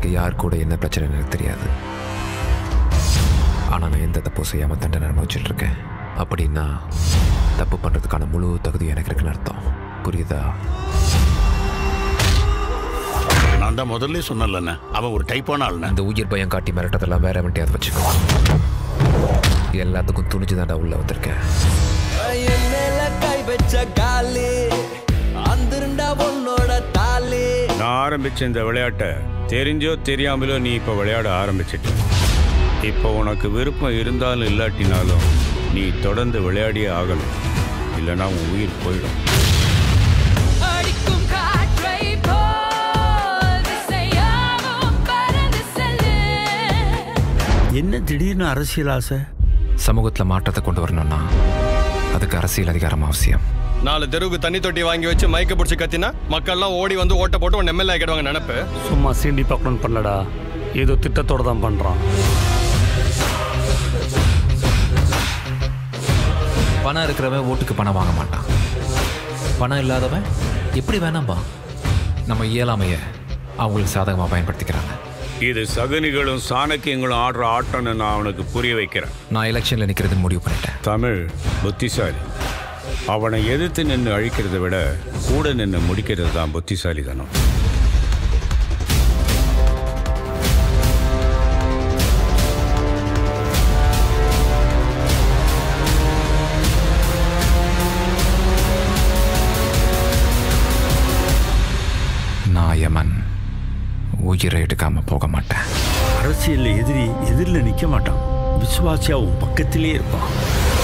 எனக்கு யார் கூட என்ன பிரச்சனை எனக்கு தெரியாது ஆனால் நான் எந்த தப்பும் செய்யாமல் தண்டனை அனுபவிச்சுட்டு இருக்கேன் அப்படின்னா தப்பு பண்ணுறதுக்கான முழு தகுதி எனக்கு இருக்குன்னு அர்த்தம் புரியுதா நான் தான் முதல்ல சொன்னேன்லண்ணே அவன் ஒரு டைப்பான ஆளுண்ணே இந்த உயிர் பயம் காட்டி மிரட்டதெல்லாம் வேற வண்டியாவது வச்சுக்கோ எல்லாத்துக்கும் துணிஞ்சு தாண்டா உள்ள வந்திருக்கேன் என் மேல கை வச்ச காலி அந்திருண்டா உன்னோட தாலி நான் ஆரம்பிச்ச இந்த விளையாட்டை தெரிஞ்சோ தெரியாமலோ நீ இப்போ விளையாட ஆரம்பிச்சிட்ட இப்போ உனக்கு விருப்பம் இருந்தாலும் இல்லாட்டினாலும் நீ தொடர்ந்து விளையாடியே ஆகணும் இல்லைன்னா உன் உயிர் போயிடும் அடிக்கும் காற்றை போல் திசையாவும் பறந்து செல்லு என்ன திடீர்னு அரசியல் ஆசை சமூகத்தில் மாற்றத்தை கொண்டு வரணும்னா அதுக்கு அரசியல் அதிகாரம் அவசியம் நாலு தெருவுக்கு தண்ணி தொட்டி வாங்கி வச்சு மயக்க பிடிச்சி கத்தினா மக்கள்லாம் ஓடி வந்து ஓட்ட போட்டு உன் எம்எல்ஏ ஆகிடுவாங்க நினப்பு சும்மா சீண்டி பார்க்கணும்னு பண்ணலடா ஏதோ திட்டத்தோட தான் பண்ணுறான் பணம் இருக்கிறவன் ஓட்டுக்கு பணம் வாங்க மாட்டான் பணம் இல்லாதவன் எப்படி வேணாம்பா நம்ம இயலாமைய அவங்களுக்கு சாதகமாக பயன்படுத்திக்கிறாங்க இது சகுனிகளும் சாணக்கியங்களும் ஆடுற ஆட்டம்னு நான் அவனுக்கு புரிய வைக்கிறேன் நான் எலெக்ஷனில் நிற்கிறதுன்னு முடிவு பண்ணிட்டேன் தமிழ் புத்திசாலி அவனை எதிர்த்து நின்று அழிக்கிறதை விட கூட நின்று முடிக்கிறது தான் புத்திசாலித்தனம் நான் யமன் உயிரை எடுக்காம போக மாட்டேன் அரசியல்ல எதிரி எதிரில் நிற்க மாட்டான் விசுவாசியா உன் பக்கத்திலே இருப்பான்